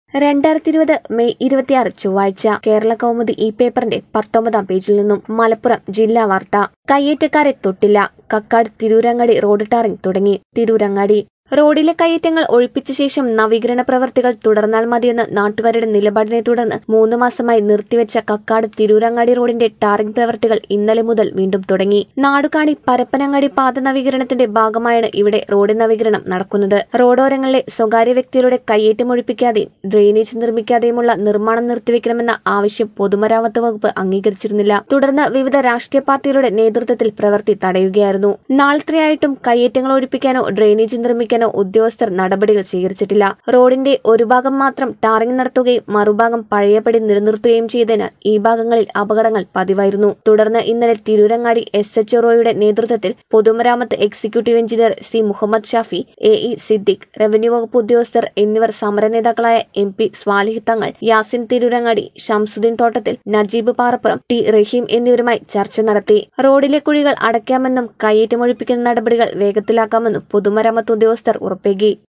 രണ്ടായിരത്തി ഇരുപത് മെയ് ഇരുപത്തിയാറ് ചൊവ്വാഴ്ച കേരള കൗമുദി ഈ പേപ്പറിന്റെ പത്തൊമ്പതാം പേജിൽ നിന്നും മലപ്പുറം ജില്ലാ വാർത്ത കയ്യേറ്റക്കാരെ തൊട്ടില്ല കക്കാട് തിരൂരങ്ങാടി റോഡ് ടാറിംഗ് തുടങ്ങി തിരൂരങ്ങാടി റോഡിലെ കയ്യേറ്റങ്ങൾ ഒഴിപ്പിച്ച ശേഷം നവീകരണ പ്രവർത്തികൾ തുടർന്നാൽ മതിയെന്ന് നാട്ടുകാരുടെ നിലപാടിനെ തുടർന്ന് മൂന്ന് മാസമായി നിർത്തിവെച്ച കക്കാട് തിരൂരങ്ങാടി റോഡിന്റെ ടാറിംഗ് പ്രവർത്തികൾ ഇന്നലെ മുതൽ വീണ്ടും തുടങ്ങി നാടുകാണി പരപ്പനങ്ങാടി പാത നവീകരണത്തിന്റെ ഭാഗമായാണ് ഇവിടെ റോഡ് നവീകരണം നടക്കുന്നത് റോഡോരങ്ങളിലെ സ്വകാര്യ വ്യക്തികളുടെ കയ്യേറ്റം ഒഴിപ്പിക്കാതെയും ഡ്രെയിനേജ് നിർമ്മിക്കാതെയുമുള്ള നിർമ്മാണം നിർത്തിവെക്കണമെന്ന ആവശ്യം പൊതുമരാമത്ത് വകുപ്പ് അംഗീകരിച്ചിരുന്നില്ല തുടർന്ന് വിവിധ രാഷ്ട്രീയ പാർട്ടികളുടെ നേതൃത്വത്തിൽ പ്രവൃത്തി തടയുകയായിരുന്നു നാളത്രയായിട്ടും കയ്യേറ്റങ്ങൾ ഒഴിപ്പിക്കാനോ ഡ്രെയിനേജ് നിർമ്മിക്കാനോ ഉദ്യോഗസ്ഥർ നടപടികൾ സ്വീകരിച്ചിട്ടില്ല റോഡിന്റെ ഒരു ഭാഗം മാത്രം ടാറിംഗ് നടത്തുകയും മറുഭാഗം പഴയപടി നിലനിർത്തുകയും ചെയ്തതിനാൽ ഈ ഭാഗങ്ങളിൽ അപകടങ്ങൾ പതിവായിരുന്നു തുടർന്ന് ഇന്നലെ തിരൂരങ്ങാടി എസ് എച്ച് ഒയുടെ നേതൃത്വത്തിൽ പൊതുമരാമത്ത് executive engineer C Muhammad Shafi A E Siddique revenue വകുപ്പ് ഉദ്യോഗസ്ഥർ എന്നിവർ സമരനേതാക്കളായ എം പി സ്വാലിഹ് തങ്ങൾ യാസിൻ തിരൂരങ്ങാടി ഷംസുദ്ദീൻ തോട്ടത്തിൽ നജീബ് പാറപ്പുറം ടി റഹീം എന്നിവരുമായി ചർച്ച നടത്തി റോഡിലെ കുഴികൾ അടയ്ക്കാമെന്നും കയ്യേറ്റമൊഴിപ്പിക്കുന്ന നടപടികൾ വേഗത്തിലാക്കാമെന്നും പൊതുമരാമത്ത് ഉദ്യോഗസ്ഥർ ഉറപ്പേകി